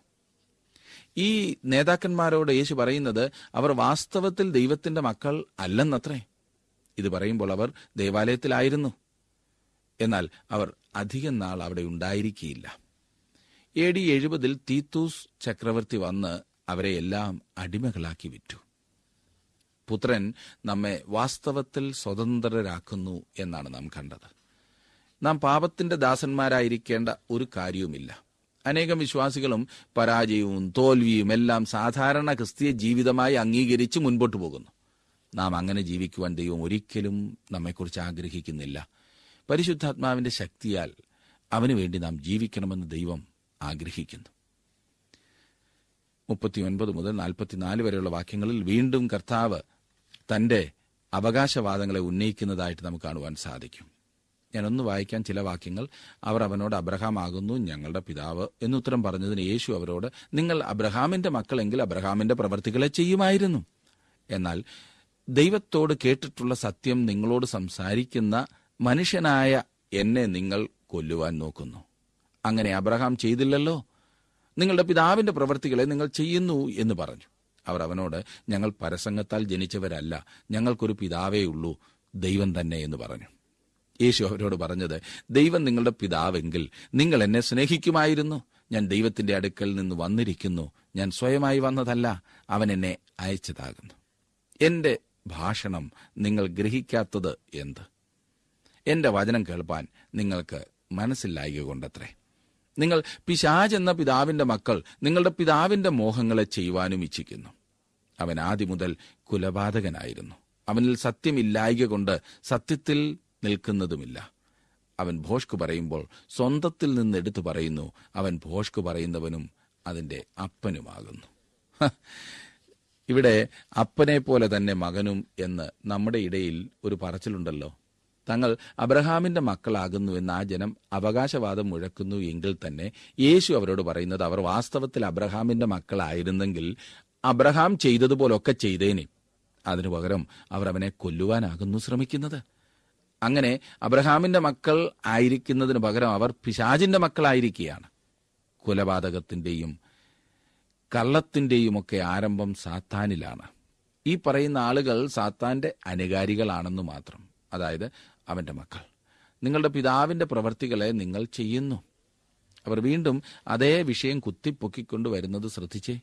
ഈ നേതാക്കന്മാരോട് യേശു പറയുന്നത് അവർ വാസ്തവത്തിൽ ദൈവത്തിന്റെ മക്കൾ അല്ലെന്നത്രേ ഇത് പറയുമ്പോൾ അവർ ദേവാലയത്തിലായിരുന്നു എന്നാൽ അവർ അധികം നാൾ അവിടെ ഉണ്ടായിരിക്കുകയില്ല എ ഡി എഴുപതിൽ തീത്തൂസ് ചക്രവർത്തി വന്ന് അവരെ എല്ലാം അടിമകളാക്കി വിറ്റു പുത്രൻ നമ്മെ വാസ്തവത്തിൽ സ്വതന്ത്രരാക്കുന്നു എന്നാണ് നാം കണ്ടത് നാം പാപത്തിന്റെ ദാസന്മാരായിരിക്കേണ്ട ഒരു കാര്യവുമില്ല അനേകം വിശ്വാസികളും പരാജയവും തോൽവിയും എല്ലാം സാധാരണ ക്രിസ്തീയ ജീവിതമായി അംഗീകരിച്ച് മുൻപോട്ട് പോകുന്നു നാം അങ്ങനെ ജീവിക്കുവാൻ ദൈവം ഒരിക്കലും നമ്മെക്കുറിച്ച് ആഗ്രഹിക്കുന്നില്ല പരിശുദ്ധാത്മാവിന്റെ ശക്തിയാൽ അവനു വേണ്ടി നാം ജീവിക്കണമെന്ന് ദൈവം ആഗ്രഹിക്കുന്നു മുപ്പത്തിയൊൻപത് മുതൽ നാൽപ്പത്തിനാല് വരെയുള്ള വാക്യങ്ങളിൽ വീണ്ടും കർത്താവ് തന്റെ അവകാശവാദങ്ങളെ ഉന്നയിക്കുന്നതായിട്ട് നമുക്ക് കാണുവാൻ സാധിക്കും ഞാനൊന്ന് വായിക്കാൻ ചില വാക്യങ്ങൾ അവർ അവനോട് അബ്രഹാം ആകുന്നു ഞങ്ങളുടെ പിതാവ് എന്നുത്തരം പറഞ്ഞതിന് യേശു അവരോട് നിങ്ങൾ അബ്രഹാമിന്റെ മക്കളെങ്കിൽ അബ്രഹാമിന്റെ പ്രവർത്തികളെ ചെയ്യുമായിരുന്നു എന്നാൽ ദൈവത്തോട് കേട്ടിട്ടുള്ള സത്യം നിങ്ങളോട് സംസാരിക്കുന്ന മനുഷ്യനായ എന്നെ നിങ്ങൾ കൊല്ലുവാൻ നോക്കുന്നു അങ്ങനെ അബ്രഹാം ചെയ്തില്ലല്ലോ നിങ്ങളുടെ പിതാവിന്റെ പ്രവൃത്തികളെ നിങ്ങൾ ചെയ്യുന്നു എന്ന് പറഞ്ഞു അവർ അവനോട് ഞങ്ങൾ പരസംഗത്താൽ ജനിച്ചവരല്ല ഞങ്ങൾക്കൊരു പിതാവേ ഉള്ളൂ ദൈവം തന്നെ എന്ന് പറഞ്ഞു യേശു അവരോട് പറഞ്ഞത് ദൈവം നിങ്ങളുടെ പിതാവെങ്കിൽ നിങ്ങൾ എന്നെ സ്നേഹിക്കുമായിരുന്നു ഞാൻ ദൈവത്തിന്റെ അടുക്കൽ നിന്ന് വന്നിരിക്കുന്നു ഞാൻ സ്വയമായി വന്നതല്ല അവൻ എന്നെ അയച്ചതാകുന്നു എന്റെ ഭാഷണം നിങ്ങൾ ഗ്രഹിക്കാത്തത് എന്ത് എന്റെ വചനം കേൾപ്പാൻ നിങ്ങൾക്ക് മനസ്സില്ലായിക കൊണ്ടത്രേ നിങ്ങൾ പിശാജ് എന്ന പിതാവിന്റെ മക്കൾ നിങ്ങളുടെ പിതാവിന്റെ മോഹങ്ങളെ ചെയ്യുവാനും ഇച്ഛിക്കുന്നു അവൻ ആദ്യം മുതൽ കുലപാതകനായിരുന്നു അവനിൽ സത്യമില്ലായിക കൊണ്ട് സത്യത്തിൽ നിൽക്കുന്നതുമില്ല അവൻ ഭോഷ്കു പറയുമ്പോൾ സ്വന്തത്തിൽ നിന്ന് എടുത്തു പറയുന്നു അവൻ ഭോഷ്കു പറയുന്നവനും അതിന്റെ അപ്പനുമാകുന്നു ഹ, ഇവിടെ അപ്പനെ പോലെ തന്നെ മകനും എന്ന് നമ്മുടെ ഇടയിൽ ഒരു പറച്ചിലുണ്ടല്ലോ തങ്ങൾ അബ്രഹാമിന്റെ മക്കളാകുന്നു എന്ന് ആ ജനം അവകാശവാദം മുഴക്കുന്നു എങ്കിൽ തന്നെ യേശു അവരോട് പറയുന്നത് അവർ വാസ്തവത്തിൽ അബ്രഹാമിന്റെ മക്കളായിരുന്നെങ്കിൽ അബ്രഹാം ചെയ്തതുപോലൊക്കെ ചെയ്തേനെ അതിനു പകരം അവർ അവനെ കൊല്ലുവാനാകുന്നു ശ്രമിക്കുന്നത് അങ്ങനെ അബ്രഹാമിന്റെ മക്കൾ ആയിരിക്കുന്നതിന് പകരം അവർ പിശാചിന്റെ മക്കളായിരിക്കുകയാണ് കൊലപാതകത്തിന്റെയും കള്ളത്തിന്റെയുമൊക്കെ ആരംഭം സാത്താനിലാണ് ഈ പറയുന്ന ആളുകൾ സാത്താന്റെ അനുകാരികളാണെന്ന് മാത്രം അതായത് അവന്റെ മക്കൾ നിങ്ങളുടെ പിതാവിന്റെ പ്രവർത്തികളെ നിങ്ങൾ ചെയ്യുന്നു അവർ വീണ്ടും അതേ വിഷയം കുത്തിപ്പൊക്കിക്കൊണ്ട് വരുന്നത് ശ്രദ്ധിച്ചേ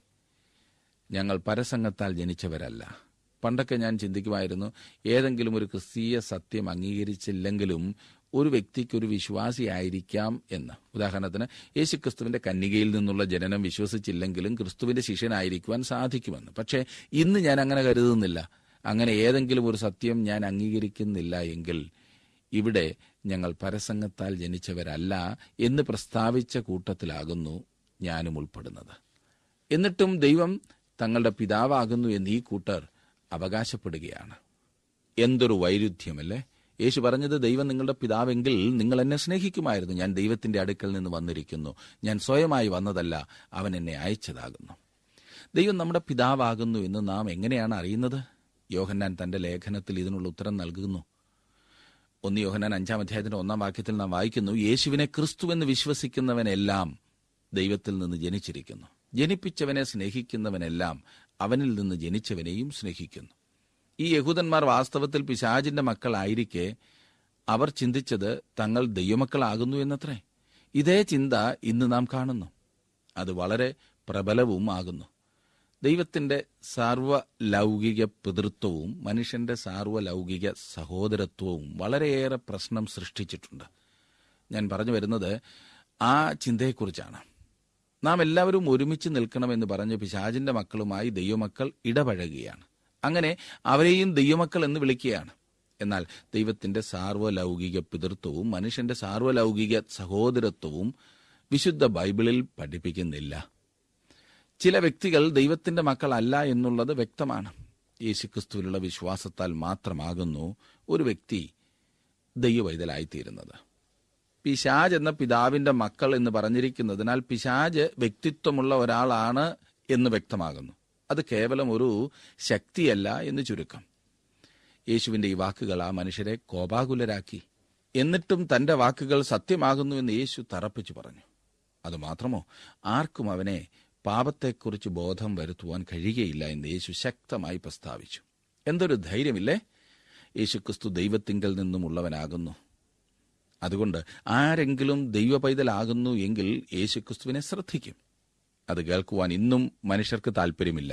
ഞങ്ങൾ പരസംഗത്താൽ ജനിച്ചവരല്ല പണ്ടൊക്കെ ഞാൻ ചിന്തിക്കുമായിരുന്നു ഏതെങ്കിലും ഒരു ക്രിസ്തീയ സത്യം അംഗീകരിച്ചില്ലെങ്കിലും ഒരു വ്യക്തിക്ക് ഒരു വിശ്വാസിയായിരിക്കാം എന്ന് ഉദാഹരണത്തിന് യേശുക്രിസ്തുവിന്റെ കന്നികയിൽ നിന്നുള്ള ജനനം വിശ്വസിച്ചില്ലെങ്കിലും ക്രിസ്തുവിന്റെ ശിഷ്യനായിരിക്കുവാൻ സാധിക്കുമെന്ന് പക്ഷേ ഇന്ന് ഞാൻ അങ്ങനെ കരുതുന്നില്ല അങ്ങനെ ഏതെങ്കിലും ഒരു സത്യം ഞാൻ അംഗീകരിക്കുന്നില്ല എങ്കിൽ ഇവിടെ ഞങ്ങൾ പരസംഗത്താൽ ജനിച്ചവരല്ല എന്ന് പ്രസ്താവിച്ച കൂട്ടത്തിലാകുന്നു ഞാനും ഉൾപ്പെടുന്നത് എന്നിട്ടും ദൈവം തങ്ങളുടെ പിതാവാകുന്നു എന്ന് ഈ കൂട്ടർ അവകാശപ്പെടുകയാണ് എന്തൊരു വൈരുദ്ധ്യമല്ലേ യേശു പറഞ്ഞത് ദൈവം നിങ്ങളുടെ പിതാവെങ്കിൽ നിങ്ങൾ എന്നെ സ്നേഹിക്കുമായിരുന്നു ഞാൻ ദൈവത്തിന്റെ അടുക്കൽ നിന്ന് വന്നിരിക്കുന്നു ഞാൻ സ്വയമായി വന്നതല്ല അവൻ എന്നെ അയച്ചതാകുന്നു ദൈവം നമ്മുടെ പിതാവാകുന്നു എന്ന് നാം എങ്ങനെയാണ് അറിയുന്നത് യോഹന്നാൻ തന്റെ ലേഖനത്തിൽ ഇതിനുള്ള ഉത്തരം നൽകുന്നു ഒന്ന് യോഹന്നാൻ അഞ്ചാം അധ്യായത്തിന്റെ ഒന്നാം വാക്യത്തിൽ നാം വായിക്കുന്നു യേശുവിനെ ക്രിസ്തുവെന്ന് വിശ്വസിക്കുന്നവനെല്ലാം ദൈവത്തിൽ നിന്ന് ജനിച്ചിരിക്കുന്നു ജനിപ്പിച്ചവനെ സ്നേഹിക്കുന്നവനെല്ലാം അവനിൽ നിന്ന് ജനിച്ചവനെയും സ്നേഹിക്കുന്നു ഈ യഹൂദന്മാർ വാസ്തവത്തിൽ പിശാചിന്റെ മക്കളായിരിക്കെ അവർ ചിന്തിച്ചത് തങ്ങൾ ദൈവമക്കളാകുന്നു എന്നത്രേ ഇതേ ചിന്ത ഇന്ന് നാം കാണുന്നു അത് വളരെ പ്രബലവും ആകുന്നു ദൈവത്തിന്റെ സാർവലൗകിക പിതൃത്വവും മനുഷ്യന്റെ സാർവലൗകിക സഹോദരത്വവും വളരെയേറെ പ്രശ്നം സൃഷ്ടിച്ചിട്ടുണ്ട് ഞാൻ പറഞ്ഞു വരുന്നത് ആ ചിന്തയെക്കുറിച്ചാണ് നാം എല്ലാവരും ഒരുമിച്ച് നിൽക്കണമെന്ന് പറഞ്ഞ് പിശാചിന്റെ മക്കളുമായി ദൈവമക്കൾ ഇടപഴകുകയാണ് അങ്ങനെ അവരെയും ദൈവമക്കൾ എന്ന് വിളിക്കുകയാണ് എന്നാൽ ദൈവത്തിന്റെ സാർവലൗകിക പിതൃത്വവും മനുഷ്യന്റെ സാർവലൗകിക സഹോദരത്വവും വിശുദ്ധ ബൈബിളിൽ പഠിപ്പിക്കുന്നില്ല ചില വ്യക്തികൾ ദൈവത്തിന്റെ മക്കളല്ല എന്നുള്ളത് വ്യക്തമാണ് യേശുക്രിസ്തുവിലുള്ള വിശ്വാസത്താൽ മാത്രമാകുന്നു ഒരു വ്യക്തി ദൈവവൈതലായിത്തീരുന്നത് പിശാജ് എന്ന പിതാവിന്റെ മക്കൾ എന്ന് പറഞ്ഞിരിക്കുന്നതിനാൽ പിശാജ് വ്യക്തിത്വമുള്ള ഒരാളാണ് എന്ന് വ്യക്തമാകുന്നു അത് കേവലം ഒരു ശക്തിയല്ല എന്ന് ചുരുക്കം യേശുവിന്റെ ഈ വാക്കുകൾ ആ മനുഷ്യരെ കോപാകുലരാക്കി എന്നിട്ടും തന്റെ വാക്കുകൾ സത്യമാകുന്നു എന്ന് യേശു തറപ്പിച്ചു പറഞ്ഞു അതുമാത്രമോ ആർക്കും അവനെ പാപത്തെക്കുറിച്ച് ബോധം വരുത്തുവാൻ കഴിയുകയില്ല എന്ന് യേശു ശക്തമായി പ്രസ്താവിച്ചു എന്തൊരു ധൈര്യമില്ലേ യേശുക്രിസ്തു ദൈവത്തിങ്കൽ നിന്നുമുള്ളവനാകുന്നു അതുകൊണ്ട് ആരെങ്കിലും ദൈവ പൈതലാകുന്നു എങ്കിൽ യേശുക്രിസ്തുവിനെ ശ്രദ്ധിക്കും അത് കേൾക്കുവാൻ ഇന്നും മനുഷ്യർക്ക് താല്പര്യമില്ല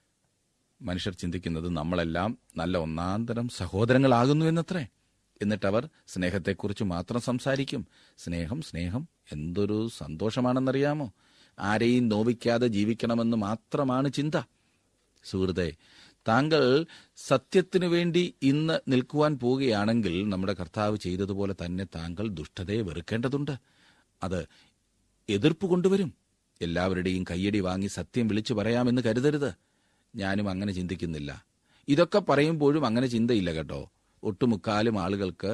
മനുഷ്യർ ചിന്തിക്കുന്നത് നമ്മളെല്ലാം നല്ല ഒന്നാന്തരം സഹോദരങ്ങളാകുന്നു എന്നത്രേ എന്നിട്ടവർ സ്നേഹത്തെക്കുറിച്ച് മാത്രം സംസാരിക്കും സ്നേഹം സ്നേഹം എന്തൊരു സന്തോഷമാണെന്നറിയാമോ ആരെയും നോവിക്കാതെ ജീവിക്കണമെന്ന് മാത്രമാണ് ചിന്ത സുഹൃത്തെ താങ്കൾ സത്യത്തിനു വേണ്ടി ഇന്ന് നിൽക്കുവാൻ പോവുകയാണെങ്കിൽ നമ്മുടെ കർത്താവ് ചെയ്തതുപോലെ തന്നെ താങ്കൾ ദുഷ്ടതയെ വെറുക്കേണ്ടതുണ്ട് അത് എതിർപ്പ് കൊണ്ടുവരും എല്ലാവരുടെയും കയ്യടി വാങ്ങി സത്യം വിളിച്ചു പറയാമെന്ന് കരുതരുത് ഞാനും അങ്ങനെ ചിന്തിക്കുന്നില്ല ഇതൊക്കെ പറയുമ്പോഴും അങ്ങനെ ചിന്തയില്ല കേട്ടോ ഒട്ടുമുക്കാലും ആളുകൾക്ക്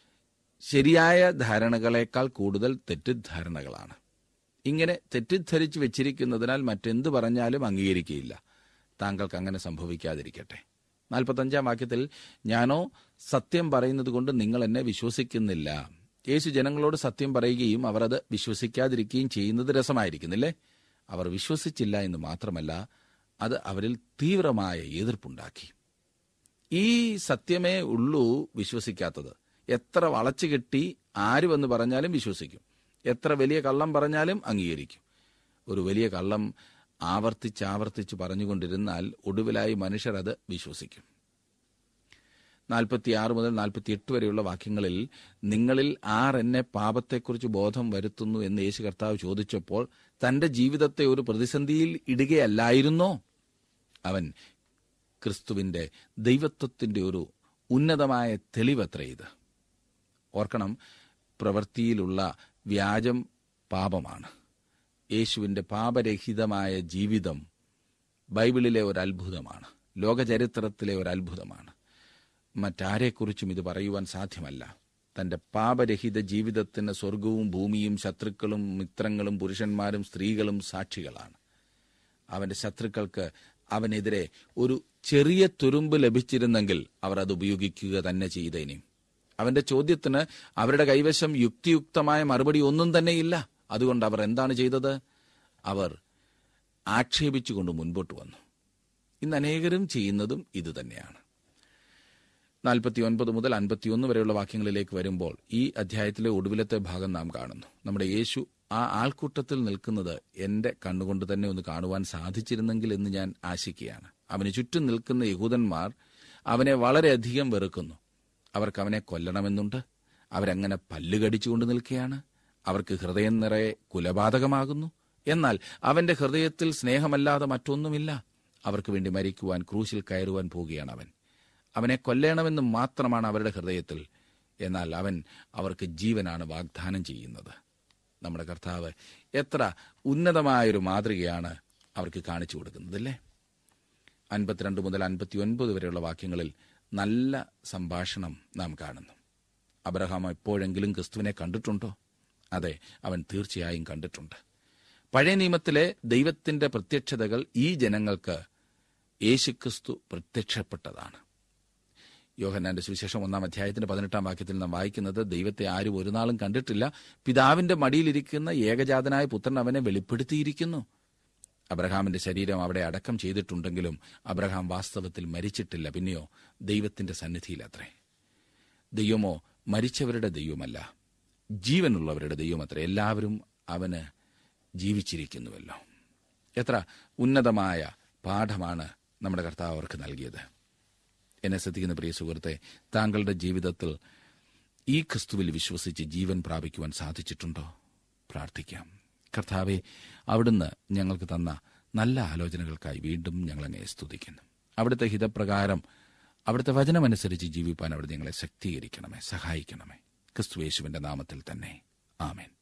ശരിയായ ധാരണകളെക്കാൾ കൂടുതൽ തെറ്റിദ്ധാരണകളാണ് ഇങ്ങനെ തെറ്റിദ്ധരിച്ചു വെച്ചിരിക്കുന്നതിനാൽ മറ്റെന്ത് പറഞ്ഞാലും അംഗീകരിക്കുകയില്ല താങ്കൾക്ക് അങ്ങനെ സംഭവിക്കാതിരിക്കട്ടെ നാൽപ്പത്തഞ്ചാം വാക്യത്തിൽ ഞാനോ സത്യം പറയുന്നത് കൊണ്ട് നിങ്ങൾ എന്നെ വിശ്വസിക്കുന്നില്ല യേശു ജനങ്ങളോട് സത്യം പറയുകയും അവർ അത് വിശ്വസിക്കാതിരിക്കുകയും ചെയ്യുന്നത് രസമായിരിക്കുന്നില്ലേ അവർ വിശ്വസിച്ചില്ല എന്ന് മാത്രമല്ല അത് അവരിൽ തീവ്രമായ എതിർപ്പുണ്ടാക്കി ഈ സത്യമേ ഉള്ളൂ വിശ്വസിക്കാത്തത് എത്ര വളച്ചു കെട്ടി ആര് വന്ന് പറഞ്ഞാലും വിശ്വസിക്കും എത്ര വലിയ കള്ളം പറഞ്ഞാലും അംഗീകരിക്കും ഒരു വലിയ കള്ളം ആവർത്തിച്ച് ആവർത്തിച്ച് പറഞ്ഞുകൊണ്ടിരുന്നാൽ ഒടുവിലായി മനുഷ്യർ അത് വിശ്വസിക്കും നാൽപ്പത്തിയാറ് മുതൽ നാൽപ്പത്തിയെട്ട് വരെയുള്ള വാക്യങ്ങളിൽ നിങ്ങളിൽ ആർ എന്നെ പാപത്തെക്കുറിച്ച് ബോധം വരുത്തുന്നു എന്ന് യേശു കർത്താവ് ചോദിച്ചപ്പോൾ തന്റെ ജീവിതത്തെ ഒരു പ്രതിസന്ധിയിൽ ഇടുകയല്ലായിരുന്നോ അവൻ ക്രിസ്തുവിന്റെ ദൈവത്വത്തിന്റെ ഒരു ഉന്നതമായ തെളിവത്ര ഇത് ഓർക്കണം പ്രവൃത്തിയിലുള്ള വ്യാജം പാപമാണ് യേശുവിന്റെ പാപരഹിതമായ ജീവിതം ബൈബിളിലെ ഒരു അത്ഭുതമാണ് ലോകചരിത്രത്തിലെ ഒരു അത്ഭുതമാണ് മറ്റാരെക്കുറിച്ചും ഇത് പറയുവാൻ സാധ്യമല്ല തന്റെ പാപരഹിത ജീവിതത്തിന് സ്വർഗവും ഭൂമിയും ശത്രുക്കളും മിത്രങ്ങളും പുരുഷന്മാരും സ്ത്രീകളും സാക്ഷികളാണ് അവന്റെ ശത്രുക്കൾക്ക് അവനെതിരെ ഒരു ചെറിയ തുരുമ്പ് ലഭിച്ചിരുന്നെങ്കിൽ അവർ അത് ഉപയോഗിക്കുക തന്നെ ചെയ്തേനെ അവന്റെ ചോദ്യത്തിന് അവരുടെ കൈവശം യുക്തിയുക്തമായ മറുപടി ഒന്നും തന്നെയില്ല അതുകൊണ്ട് അവർ എന്താണ് ചെയ്തത് അവർ ആക്ഷേപിച്ചുകൊണ്ട് മുൻപോട്ട് വന്നു ഇന്ന് അനേകരും ചെയ്യുന്നതും ഇത് തന്നെയാണ് നാൽപ്പത്തി ഒൻപത് മുതൽ അൻപത്തിയൊന്ന് വരെയുള്ള വാക്യങ്ങളിലേക്ക് വരുമ്പോൾ ഈ അധ്യായത്തിലെ ഒടുവിലത്തെ ഭാഗം നാം കാണുന്നു നമ്മുടെ യേശു ആ ആൾക്കൂട്ടത്തിൽ നിൽക്കുന്നത് എന്റെ കണ്ണുകൊണ്ട് തന്നെ ഒന്ന് കാണുവാൻ സാധിച്ചിരുന്നെങ്കിൽ എന്ന് ഞാൻ ആശിക്കുകയാണ് അവന് ചുറ്റും നിൽക്കുന്ന യഹൂദന്മാർ അവനെ വളരെയധികം വെറുക്കുന്നു അവർക്ക് അവനെ കൊല്ലണമെന്നുണ്ട് അവരങ്ങനെ പല്ലുകടിച്ചുകൊണ്ട് നിൽക്കുകയാണ് അവർക്ക് ഹൃദയം നിറയെ കുലപാതകമാകുന്നു എന്നാൽ അവന്റെ ഹൃദയത്തിൽ സ്നേഹമല്ലാതെ മറ്റൊന്നുമില്ല അവർക്ക് വേണ്ടി മരിക്കുവാൻ ക്രൂശിൽ കയറുവാൻ പോവുകയാണ് അവൻ അവനെ കൊല്ലണമെന്ന് മാത്രമാണ് അവരുടെ ഹൃദയത്തിൽ എന്നാൽ അവൻ അവർക്ക് ജീവനാണ് വാഗ്ദാനം ചെയ്യുന്നത് നമ്മുടെ കർത്താവ് എത്ര ഉന്നതമായൊരു മാതൃകയാണ് അവർക്ക് കാണിച്ചു കൊടുക്കുന്നത് അല്ലേ അൻപത്തിരണ്ട് മുതൽ അൻപത്തി ഒൻപത് വരെയുള്ള വാക്യങ്ങളിൽ നല്ല സംഭാഷണം നാം കാണുന്നു അബ്രഹാം എപ്പോഴെങ്കിലും ക്രിസ്തുവിനെ കണ്ടിട്ടുണ്ടോ അതെ അവൻ തീർച്ചയായും കണ്ടിട്ടുണ്ട് പഴയ നിയമത്തിലെ ദൈവത്തിന്റെ പ്രത്യക്ഷതകൾ ഈ ജനങ്ങൾക്ക് യേശുക്രിസ്തു പ്രത്യക്ഷപ്പെട്ടതാണ് യോഹന്നാന്റെ സുവിശേഷം ഒന്നാം അധ്യായത്തിന്റെ പതിനെട്ടാം വാക്യത്തിൽ നാം വായിക്കുന്നത് ദൈവത്തെ ആരും ഒരു നാളും കണ്ടിട്ടില്ല പിതാവിന്റെ മടിയിലിരിക്കുന്ന ഏകജാതനായ പുത്രൻ അവനെ വെളിപ്പെടുത്തിയിരിക്കുന്നു അബ്രഹാമിന്റെ ശരീരം അവിടെ അടക്കം ചെയ്തിട്ടുണ്ടെങ്കിലും അബ്രഹാം വാസ്തവത്തിൽ മരിച്ചിട്ടില്ല പിന്നെയോ ദൈവത്തിന്റെ സന്നിധിയിലത്രേ ദൈവമോ മരിച്ചവരുടെ ദൈവമല്ല ജീവനുള്ളവരുടെ ദൈവമത്രേ എല്ലാവരും അവന് ജീവിച്ചിരിക്കുന്നുവല്ലോ എത്ര ഉന്നതമായ പാഠമാണ് നമ്മുടെ കർത്താവ് അവർക്ക് നൽകിയത് എന്നെ ശ്രദ്ധിക്കുന്ന പ്രിയ സുഹൃത്തെ താങ്കളുടെ ജീവിതത്തിൽ ഈ ക്രിസ്തുവിൽ വിശ്വസിച്ച് ജീവൻ പ്രാപിക്കുവാൻ സാധിച്ചിട്ടുണ്ടോ പ്രാർത്ഥിക്കാം കർത്താവെ അവിടുന്ന് ഞങ്ങൾക്ക് തന്ന നല്ല ആലോചനകൾക്കായി വീണ്ടും ഞങ്ങളങ്ങെ സ്തുതിക്കുന്നു അവിടുത്തെ ഹിതപ്രകാരം അവിടുത്തെ വചനമനുസരിച്ച് ജീവിപ്പാൻ അവിടെ ഞങ്ങളെ ശക്തീകരിക്കണമേ സഹായിക്കണമേ ക്രിസ്തു യേശുവിന്റെ നാമത്തിൽ തന്നെ ആമേൻ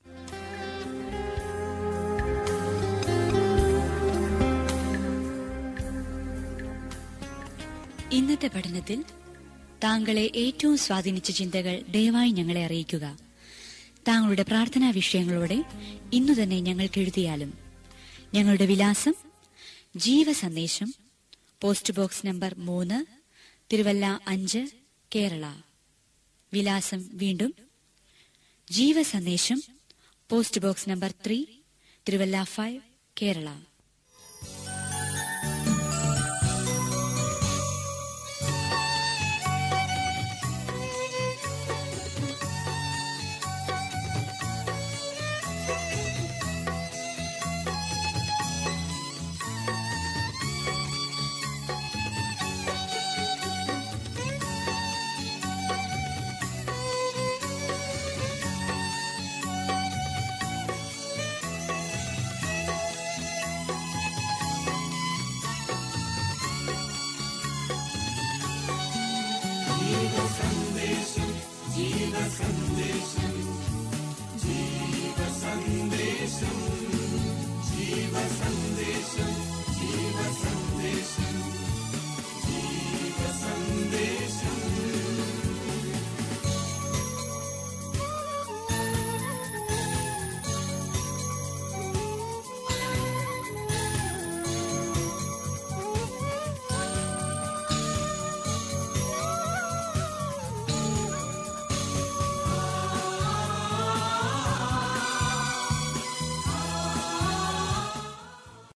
ഇന്നത്തെ പഠനത്തിൽ താങ്കളെ ഏറ്റവും സ്വാധീനിച്ച ചിന്തകൾ ദയവായി ഞങ്ങളെ അറിയിക്കുക താങ്കളുടെ പ്രാർത്ഥനാ വിഷയങ്ങളോടെ ഇന്നു തന്നെ ഞങ്ങൾക്ക് എഴുതിയാലും ഞങ്ങളുടെ വിലാസം ജീവസന്ദേശം പോസ്റ്റ് ബോക്സ് നമ്പർ മൂന്ന് തിരുവല്ല അഞ്ച് കേരള വിലാസം വീണ്ടും Jeevasandesham post box number three Thiruvalla five Kerala